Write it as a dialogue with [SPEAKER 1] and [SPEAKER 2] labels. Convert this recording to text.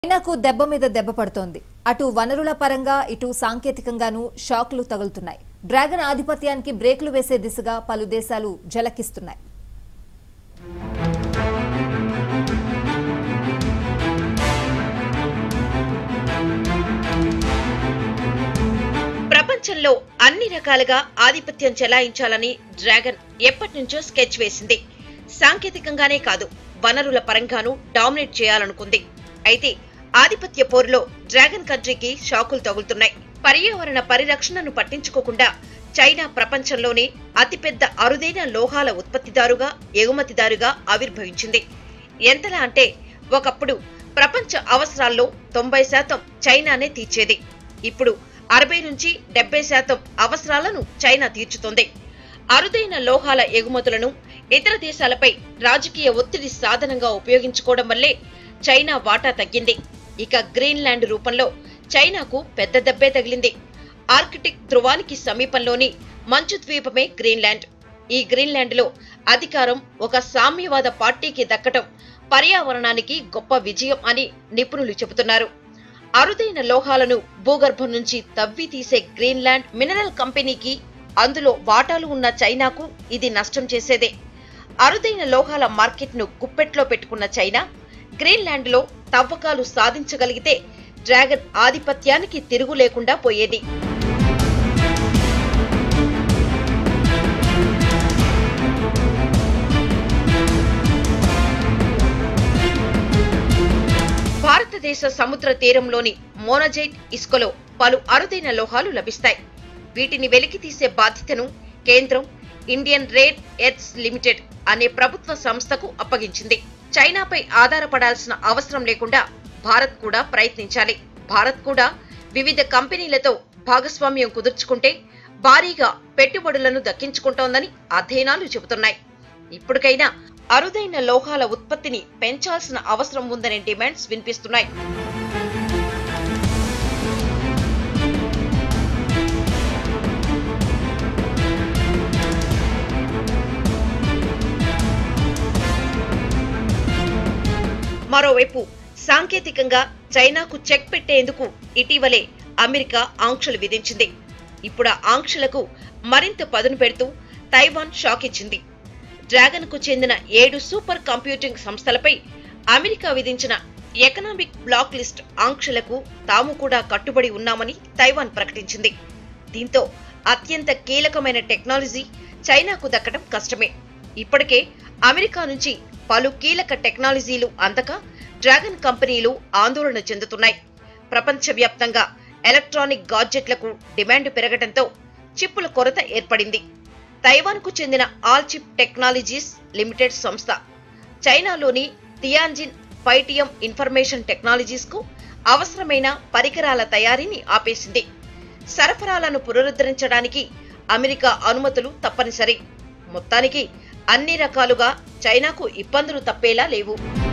[SPEAKER 1] చైనాకు దెబ్బ మీద దెబ్బ పడుతోంది అటు వనరుల పరంగా ఇటు సాంకేతికంగానూ షాక్లు తగులుతున్నాయి డ్రాగన్ ఆధిపత్యానికి బ్రేకులు వేసే దిశగా పలు దేశాలు జలకిస్తున్నాయి
[SPEAKER 2] ప్రపంచంలో అన్ని రకాలుగా ఆధిపత్యం చెలాయించాలని డ్రాగన్ ఎప్పటి నుంచో స్కెచ్ వేసింది సాంకేతికంగానే కాదు వనరుల పరంగానూ డామినేట్ చేయాలనుకుంది అయితే ఆధిపత్య పోరులో డ్రాగన్ కంట్రీకి షాకులు తగులుతున్నాయి పర్యావరణ పరిరక్షణను పట్టించుకోకుండా చైనా ప్రపంచంలోనే అతిపెద్ద అరుదైన లోహాల ఉత్పత్తిదారుగా ఎగుమతిదారుగా ఆవిర్భవించింది ఎంతలా అంటే ఒకప్పుడు ప్రపంచ అవసరాల్లో తొంభై శాతం చైనానే తీర్చేది ఇప్పుడు అరవై నుంచి డెబ్బై శాతం అవసరాలను చైనా తీర్చుతోంది అరుదైన లోహాల ఎగుమతులను ఇతర దేశాలపై రాజకీయ ఒత్తిడి సాధనంగా ఉపయోగించుకోవడం వల్లే చైనా వాటా తగ్గింది ఇక గ్రీన్లాండ్ రూపంలో చైనాకు పెద్ద దెబ్బే తగిలింది ఆర్కిటిక్ ధృవానికి సమీపంలోని మంచు ద్వీపమే గ్రీన్లాండ్ ఈ గ్రీన్లాండ్లో అధికారం ఒక సామ్యవాద పార్టీకి దక్కటం పర్యావరణానికి గొప్ప విజయం అని నిపుణులు చెబుతున్నారు అరుదైన లోహాలను భూగర్భం నుంచి తవ్వి తీసే గ్రీన్లాండ్ మినరల్ కంపెనీకి అందులో వాటాలు ఉన్న చైనాకు ఇది నష్టం చేసేదే అరుదైన లోహాల మార్కెట్ను గుప్పెట్లో పెట్టుకున్న చైనా గ్రీన్లాండ్లో తవ్వకాలు సాధించగలిగితే డ్రాగన్ ఆధిపత్యానికి తిరుగు లేకుండా పోయేది భారతదేశ సముద్ర తీరంలోని మోనజైట్ ఇసుకలో పలు అరుదైన లోహాలు లభిస్తాయి వీటిని వెలికి తీసే బాధ్యతను కేంద్రం ఇండియన్ రేడ్ ఎర్త్స్ లిమిటెడ్ అనే ప్రభుత్వ సంస్థకు అప్పగించింది చైనాపై ఆధారపడాల్సిన అవసరం లేకుండా భారత్ కూడా ప్రయత్నించాలి భారత్ కూడా వివిధ కంపెనీలతో భాగస్వామ్యం కుదుర్చుకుంటే భారీగా పెట్టుబడులను దక్కించుకుంటోందని అధ్యయనాలు చెబుతున్నాయి ఇప్పటికైనా అరుదైన లోహాల ఉత్పత్తిని పెంచాల్సిన అవసరం ఉందనే డిమాండ్స్ వినిపిస్తున్నాయి మరోవైపు సాంకేతికంగా చైనాకు చెక్ పెట్టేందుకు ఇటీవలే అమెరికా ఆంక్షలు విధించింది ఇప్పుడు ఆ ఆంక్షలకు మరింత పదును పెడుతూ తైవాన్ షాక్ ఇచ్చింది డ్రాగన్ కు చెందిన ఏడు సూపర్ కంప్యూటింగ్ సంస్థలపై అమెరికా విధించిన ఎకనామిక్ బ్లాక్ లిస్ట్ ఆంక్షలకు తాము కూడా కట్టుబడి ఉన్నామని తైవాన్ ప్రకటించింది దీంతో అత్యంత కీలకమైన టెక్నాలజీ చైనాకు దక్కడం కష్టమే ఇప్పటికే అమెరికా నుంచి పలు కీలక టెక్నాలజీలు అందక డ్రాగన్ కంపెనీలు ఆందోళన చెందుతున్నాయి ప్రపంచవ్యాప్తంగా ఎలక్ట్రానిక్ గాడ్జెట్లకు డిమాండ్ పెరగడంతో చిప్పుల కొరత ఏర్పడింది తైవాన్కు చెందిన ఆల్ చిప్ టెక్నాలజీస్ లిమిటెడ్ సంస్థ చైనాలోని తియాన్జిన్ పైటియం ఇన్ఫర్మేషన్ టెక్నాలజీస్ కు అవసరమైన పరికరాల తయారీని ఆపేసింది సరఫరాలను పునరుద్ధరించడానికి అమెరికా అనుమతులు తప్పనిసరి మొత్తానికి అన్ని రకాలుగా చైనాకు ఇబ్బందులు తప్పేలా లేవు